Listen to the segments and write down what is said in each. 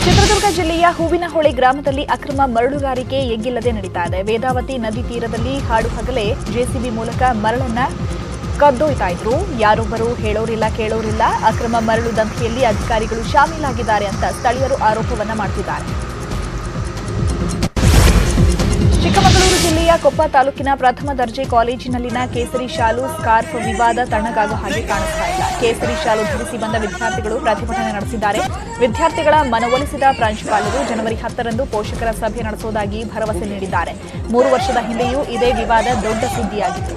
ಚಿತ್ರದುರ್ಗ ಜಿಲ್ಲೆಯ ಹೂವಿನಹೊಳೆ ಗ್ರಾಮದಲ್ಲಿ ಅಕ್ರಮ ಮರಳುಗಾರಿಕೆ ಎಗ್ಗಿಲ್ಲದೆ ನಡೀತಾ ಇದೆ ವೇದಾವತಿ ನದಿ ತೀರದಲ್ಲಿ ಹಾಡು ಹಗಲೇ ಜೆಸಿಬಿ ಮೂಲಕ ಮರಳನ್ನ ಕದ್ದೊಯ್ತಾ ಇದ್ರು ಯಾರೊಬ್ಬರು ಹೇಳೋರಿಲ್ಲ ಕೇಳೋರಿಲ್ಲ ಅಕ್ರಮ ಮರಳು ದಂಧೆಯಲ್ಲಿ ಅಧಿಕಾರಿಗಳು ಶಾಮೀಲಾಗಿದ್ದಾರೆ ಅಂತ ಸ್ಥಳೀಯರು ಆರೋಪವನ್ನ ಮಾಡ್ತಿದ್ದಾರೆ ಚಿಕ್ಕಮಗಳೂರು ಜಿಲ್ಲೆಯ ಕೊಪ್ಪ ತಾಲೂಕಿನ ಪ್ರಥಮ ದರ್ಜೆ ಕಾಲೇಜಿನಲ್ಲಿನ ಕೇಸರಿ ಶಾಲು ಸ್ಕಾರ್ಫ್ ವಿವಾದ ತಣ್ಣಗಾಗುವ ಹಾಗೆ ಕಾಣಿಸ್ತಾ ಇಲ್ಲ ಕೇಸರಿ ಶಾಲು ಧರಿಸಿ ಬಂದ ವಿದ್ಯಾರ್ಥಿಗಳು ಪ್ರತಿಭಟನೆ ನಡೆಸಿದ್ದಾರೆ ವಿದ್ಯಾರ್ಥಿಗಳ ಮನವೊಲಿಸಿದ ಪ್ರಾಂಶುಪಾಲರು ಜನವರಿ ಹತ್ತರಂದು ಪೋಷಕರ ಸಭೆ ನಡೆಸುವುದಾಗಿ ಭರವಸೆ ನೀಡಿದ್ದಾರೆ ಮೂರು ವರ್ಷದ ಹಿಂದೆಯೂ ಇದೇ ವಿವಾದ ದೊಡ್ಡ ಸುದ್ದಿಯಾಗಿತ್ತು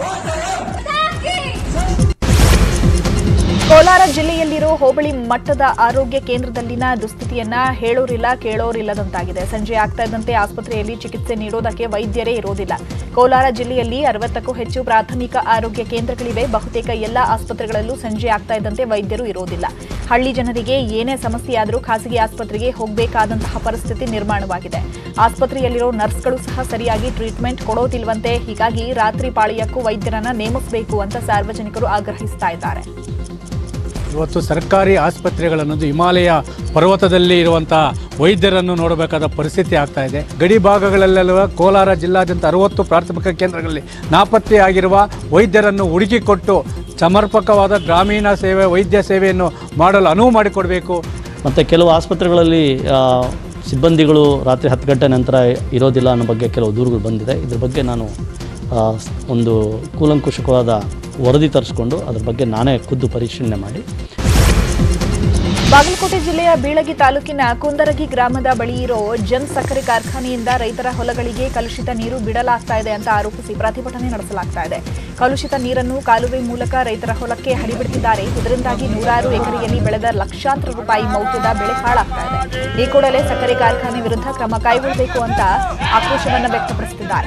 ಕೋಲಾರ ಜಿಲ್ಲೆಯಲ್ಲಿರೋ ಹೋಬಳಿ ಮಟ್ಟದ ಆರೋಗ್ಯ ಕೇಂದ್ರದಲ್ಲಿನ ದುಸ್ಥಿತಿಯನ್ನ ಹೇಳೋರಿಲ್ಲ ಕೇಳೋರಿಲ್ಲದಂತಾಗಿದೆ ಸಂಜೆ ಆಗ್ತಾ ಇದ್ದಂತೆ ಆಸ್ಪತ್ರೆಯಲ್ಲಿ ಚಿಕಿತ್ಸೆ ನೀಡೋದಕ್ಕೆ ವೈದ್ಯರೇ ಇರೋದಿಲ್ಲ ಕೋಲಾರ ಜಿಲ್ಲೆಯಲ್ಲಿ ಅರವತ್ತಕ್ಕೂ ಹೆಚ್ಚು ಪ್ರಾಥಮಿಕ ಆರೋಗ್ಯ ಕೇಂದ್ರಗಳಿವೆ ಬಹುತೇಕ ಎಲ್ಲ ಆಸ್ಪತ್ರೆಗಳಲ್ಲೂ ಸಂಜೆ ಆಗ್ತಾ ಇದ್ದಂತೆ ವೈದ್ಯರು ಇರೋದಿಲ್ಲ ಹಳ್ಳಿ ಜನರಿಗೆ ಏನೇ ಸಮಸ್ಯೆಯಾದರೂ ಖಾಸಗಿ ಆಸ್ಪತ್ರೆಗೆ ಹೋಗಬೇಕಾದಂತಹ ಪರಿಸ್ಥಿತಿ ನಿರ್ಮಾಣವಾಗಿದೆ ಆಸ್ಪತ್ರೆಯಲ್ಲಿರೋ ನರ್ಸ್ಗಳು ಸಹ ಸರಿಯಾಗಿ ಟ್ರೀಟ್ಮೆಂಟ್ ಕೊಡೋದಿಲ್ವಂತೆ ಹೀಗಾಗಿ ರಾತ್ರಿ ಪಾಳಿಯಕ್ಕೂ ವೈದ್ಯರನ್ನ ನೇಮಿಸಬೇಕು ಅಂತ ಸಾರ್ವಜನಿಕರು ಆಗ್ರಹಿಸ್ತಾ ಇದ್ದಾರೆ ಇವತ್ತು ಸರ್ಕಾರಿ ಆಸ್ಪತ್ರೆಗಳನ್ನೊಂದು ಹಿಮಾಲಯ ಪರ್ವತದಲ್ಲಿ ಇರುವಂಥ ವೈದ್ಯರನ್ನು ನೋಡಬೇಕಾದ ಪರಿಸ್ಥಿತಿ ಆಗ್ತಾ ಇದೆ ಗಡಿ ಭಾಗಗಳಲ್ಲೆಲ್ಲ ಕೋಲಾರ ಜಿಲ್ಲಾದ್ಯಂತ ಅರವತ್ತು ಪ್ರಾಥಮಿಕ ಕೇಂದ್ರಗಳಲ್ಲಿ ನಾಪತ್ತೆಯಾಗಿರುವ ವೈದ್ಯರನ್ನು ಹುಡುಕಿಕೊಟ್ಟು ಸಮರ್ಪಕವಾದ ಗ್ರಾಮೀಣ ಸೇವೆ ವೈದ್ಯ ಸೇವೆಯನ್ನು ಮಾಡಲು ಅನುವು ಮಾಡಿಕೊಡಬೇಕು ಮತ್ತು ಕೆಲವು ಆಸ್ಪತ್ರೆಗಳಲ್ಲಿ ಆ, ಸಿಬ್ಬಂದಿಗಳು ರಾತ್ರಿ ಹತ್ತು ಗಂಟೆ ನಂತರ ಇರೋದಿಲ್ಲ ಅನ್ನೋ ಬಗ್ಗೆ ಕೆಲವು ದೂರುಗಳು ಬಂದಿದೆ ಇದ್ರ ಬಗ್ಗೆ ನಾನು ಆ, ಒಂದು ಕೂಲಂಕುಷಕವಾದ ವರದಿ ತರಿಸ್ಕೊಂಡು ಅದ್ರ ಬಗ್ಗೆ ನಾನೇ ಖುದ್ದು ಪರಿಶೀಲನೆ ಮಾಡಿ ಬಾಗಲಕೋಟೆ ಜಿಲ್ಲೆಯ ಬೀಳಗಿ ತಾಲೂಕಿನ ಕುಂದರಗಿ ಗ್ರಾಮದ ಬಳಿ ಇರೋ ಜನ್ ಸಕ್ಕರೆ ಕಾರ್ಖಾನೆಯಿಂದ ರೈತರ ಹೊಲಗಳಿಗೆ ಕಲುಷಿತ ನೀರು ಬಿಡಲಾಗ್ತಾ ಇದೆ ಅಂತ ಆರೋಪಿಸಿ ಪ್ರತಿಭಟನೆ ನಡೆಸಲಾಗ್ತಾ ಇದೆ ಕಲುಷಿತ ನೀರನ್ನು ಕಾಲುವೆ ಮೂಲಕ ರೈತರ ಹೊಲಕ್ಕೆ ಹರಿಬಿಡ್ತಿದ್ದಾರೆ ಇದರಿಂದಾಗಿ ನೂರಾರು ಎಕರೆಯಲ್ಲಿ ಬೆಳೆದ ಲಕ್ಷಾಂತರ ರೂಪಾಯಿ ಮೌಲ್ಯದ ಬೆಳೆ ಹಾಳಾಗ್ತಾ ಇದೆ ಈ ಕೂಡಲೇ ಸಕ್ಕರೆ ಕಾರ್ಖಾನೆ ವಿರುದ್ಧ ಕ್ರಮ ಕೈಗೊಳ್ಳಬೇಕು ಅಂತ ಆಕ್ರೋಶವನ್ನು ವ್ಯಕ್ತಪಡಿಸುತ್ತಿದ್ದಾರೆ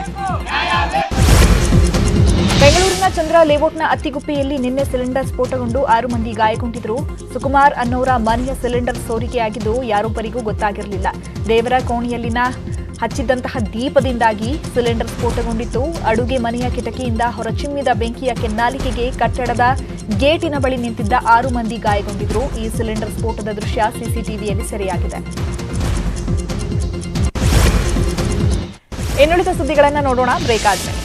ಬೆಂಗಳೂರಿನ ಚಂದ್ರ ಲೇಔಟ್ನ ಅತ್ತಿಗುಪ್ಪೆಯಲ್ಲಿ ನಿನ್ನೆ ಸಿಲಿಂಡರ್ ಸ್ಫೋಟಗೊಂಡು ಆರು ಮಂದಿ ಗಾಯಗೊಂಡಿದ್ರು ಸುಕುಮಾರ್ ಅನ್ನೋರ ಮನೆಯ ಸಿಲಿಂಡರ್ ಸೋರಿಕೆಯಾಗಿದ್ದು ಯಾರೊಬ್ಬರಿಗೂ ಗೊತ್ತಾಗಿರಲಿಲ್ಲ ದೇವರ ಕೋಣೆಯಲ್ಲಿನ ಹಚ್ಚಿದ್ದಂತಹ ದೀಪದಿಂದಾಗಿ ಸಿಲಿಂಡರ್ ಸ್ಫೋಟಗೊಂಡಿತ್ತು ಅಡುಗೆ ಮನೆಯ ಕಿಟಕಿಯಿಂದ ಹೊರಚಿಮ್ಮಿದ ಬೆಂಕಿಯ ಕೆನ್ನಾಲಿಕೆಗೆ ಕಟ್ಟಡದ ಗೇಟಿನ ಬಳಿ ನಿಂತಿದ್ದ ಆರು ಮಂದಿ ಗಾಯಗೊಂಡಿದ್ರು ಈ ಸಿಲಿಂಡರ್ ಸ್ಫೋಟದ ದೃಶ್ಯ ಸಿಸಿಟಿವಿಯಲ್ಲಿ ಸೆರೆಯಾಗಿದೆ ಇನ್ನುಳಿದ ಸುದ್ದಿಗಳನ್ನ ನೋಡೋಣ ಬ್ರೇಕ್ ಆದ್ಮೇಲೆ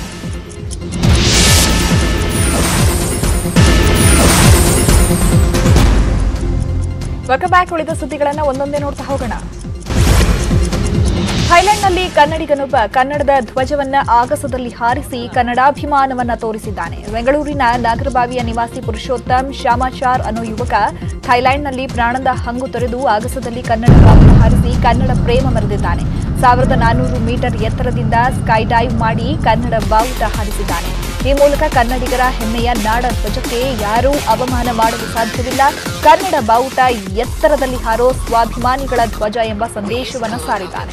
ವೆಲ್ಕಮ್ ಬ್ಯಾಕ್ ಉಳಿದ ಸುದ್ದಿಗಳನ್ನ ಒಂದೊಂದೇ ನೋಡ್ತಾ ಹೋಗೋಣ ಥೈಲ್ಯಾಂಡ್ನಲ್ಲಿ ಕನ್ನಡಿಗನೊಬ್ಬ ಕನ್ನಡದ ಧ್ವಜವನ್ನ ಆಗಸದಲ್ಲಿ ಹಾರಿಸಿ ಕನ್ನಡಾಭಿಮಾನವನ್ನ ತೋರಿಸಿದ್ದಾನೆ ಬೆಂಗಳೂರಿನ ನಾಗರಬಾವಿಯ ನಿವಾಸಿ ಪುರುಷೋತ್ತಮ್ ಶ್ಯಾಮಾಚಾರ್ ಅನ್ನೋ ಯುವಕ ಥೈಲ್ಯಾಂಡ್ನಲ್ಲಿ ಪ್ರಾಣದ ಹಂಗು ತೊರೆದು ಆಗಸದಲ್ಲಿ ಕನ್ನಡ ಬಾವುಟ ಹಾರಿಸಿ ಕನ್ನಡ ಪ್ರೇಮ ಮೆರೆದಿದ್ದಾನೆ ಸಾವಿರದ ನಾನ್ನೂರು ಮೀಟರ್ ಎತ್ತರದಿಂದ ಸ್ಕೈ ಡೈವ್ ಮಾಡಿ ಕನ್ನಡ ಬಾವುಟ ಹಾರಿಸಿದ್ದಾನೆ ಈ ಮೂಲಕ ಕನ್ನಡಿಗರ ಹೆಮ್ಮೆಯ ನಾಡ ಧ್ವಜಕ್ಕೆ ಯಾರೂ ಅವಮಾನ ಮಾಡಲು ಸಾಧ್ಯವಿಲ್ಲ ಕನ್ನಡ ಬಾವುಟ ಎತ್ತರದಲ್ಲಿ ಹಾರೋ ಸ್ವಾಭಿಮಾನಿಗಳ ಧ್ವಜ ಎಂಬ ಸಂದೇಶವನ್ನು ಸಾರಿದ್ದಾನೆ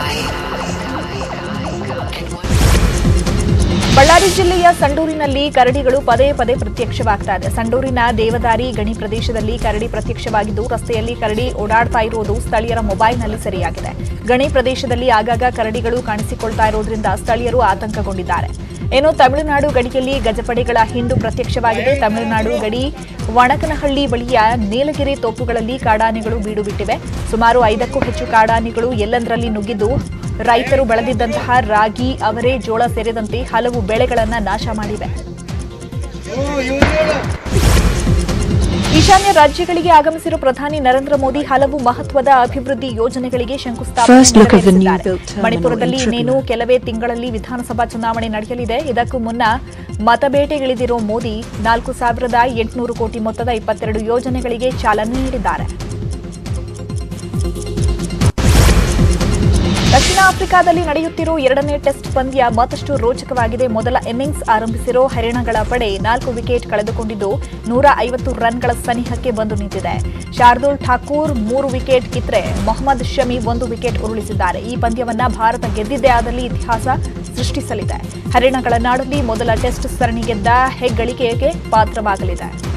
ಬಳ್ಳಾರಿ ಜಿಲ್ಲೆಯ ಸಂಡೂರಿನಲ್ಲಿ ಕರಡಿಗಳು ಪದೇ ಪದೇ ಪ್ರತ್ಯಕ್ಷವಾಗ್ತಾ ಇದೆ ಸಂಡೂರಿನ ದೇವದಾರಿ ಗಣಿ ಪ್ರದೇಶದಲ್ಲಿ ಕರಡಿ ಪ್ರತ್ಯಕ್ಷವಾಗಿದ್ದು ರಸ್ತೆಯಲ್ಲಿ ಕರಡಿ ಓಡಾಡ್ತಾ ಇರುವುದು ಸ್ಥಳೀಯರ ಮೊಬೈಲ್ನಲ್ಲಿ ಸೆರೆಯಾಗಿದೆ ಗಣಿ ಪ್ರದೇಶದಲ್ಲಿ ಆಗಾಗ ಕರಡಿಗಳು ಕಾಣಿಸಿಕೊಳ್ತಾ ಇರೋದ್ರಿಂದ ಸ್ಥಳೀಯರು ಆತಂಕಗೊಂಡಿದ್ದಾರೆ ಇನ್ನು ತಮಿಳುನಾಡು ಗಡಿಯಲ್ಲಿ ಗಜಪಡೆಗಳ ಹಿಂಡು ಪ್ರತ್ಯಕ್ಷವಾಗಿದೆ ತಮಿಳುನಾಡು ಗಡಿ ವಣಕನಹಳ್ಳಿ ಬಳಿಯ ನೀಲಗಿರಿ ತೋಪುಗಳಲ್ಲಿ ಕಾಡಾನೆಗಳು ಬೀಡು ಬಿಟ್ಟಿವೆ ಸುಮಾರು ಐದಕ್ಕೂ ಹೆಚ್ಚು ಕಾಡಾನೆಗಳು ಎಲ್ಲಂದರಲ್ಲಿ ನುಗ್ಗಿದ್ದು ರೈತರು ಬೆಳೆದಿದ್ದಂತಹ ರಾಗಿ ಅವರೆ ಜೋಳ ಸೇರಿದಂತೆ ಹಲವು ಬೆಳೆಗಳನ್ನ ನಾಶ ಮಾಡಿವೆ ಈಶಾನ್ಯ ರಾಜ್ಯಗಳಿಗೆ ಆಗಮಿಸಿರುವ ಪ್ರಧಾನಿ ನರೇಂದ್ರ ಮೋದಿ ಹಲವು ಮಹತ್ವದ ಅಭಿವೃದ್ಧಿ ಯೋಜನೆಗಳಿಗೆ ಶಂಕುಸ್ಥಾಪನೆ First look at the new ನೆರವೇರಿಸಿದ್ದಾರೆ. built terminal ಮಣಿಪುರದಲ್ಲಿ in ಇನ್ನೇನು ಕೆಲವೇ ತಿಂಗಳಲ್ಲಿ ವಿಧಾನಸಭಾ ಚುನಾವಣೆ ನಡೆಯಲಿದೆ ಇದಕ್ಕೂ ಮುನ್ನ ಮತಬೇಟೆಗಿಳಿದಿರೋ ಮೋದಿ ನಾಲ್ಕು ಸಾವಿರದ ಎಂಟುನೂರು ಕೋಟಿ ಮೊತ್ತದ ಇಪ್ಪತ್ತೆರಡು ಯೋಜನೆಗಳಿಗೆ ಚಾಲನೆ ನೀಡಿದ್ದಾರೆ ದಕ್ಷಿಣ ಆಫ್ರಿಕಾದಲ್ಲಿ ನಡೆಯುತ್ತಿರೋ ಎರಡನೇ ಟೆಸ್ಟ್ ಪಂದ್ಯ ಮತ್ತಷ್ಟು ರೋಚಕವಾಗಿದೆ ಮೊದಲ ಇನ್ನಿಂಗ್ಸ್ ಆರಂಭಿಸಿರೋ ಹರಿಣಗಳ ಪಡೆ ನಾಲ್ಕು ವಿಕೆಟ್ ಕಳೆದುಕೊಂಡಿದ್ದು ನೂರ ಐವತ್ತು ರನ್ಗಳ ಸನಿಹಕ್ಕೆ ಬಂದು ನಿಂತಿದೆ ಶಾರ್ದೂಲ್ ಠಾಕೂರ್ ಮೂರು ವಿಕೆಟ್ ಕಿತ್ರೆ ಮೊಹಮ್ಮದ್ ಶಮಿ ಒಂದು ವಿಕೆಟ್ ಉರುಳಿಸಿದ್ದಾರೆ ಈ ಪಂದ್ಯವನ್ನ ಭಾರತ ಗೆದ್ದಿದ್ದೇ ಆದಲ್ಲಿ ಇತಿಹಾಸ ಸೃಷ್ಟಿಸಲಿದೆ ಹರಿಣಗಳ ನಾಡಲ್ಲಿ ಮೊದಲ ಟೆಸ್ಟ್ ಸರಣಿ ಗೆದ್ದ ಹೆಗ್ಗಳಿಕೆಗೆ ಪಾತ್ರವಾಗಲಿದೆ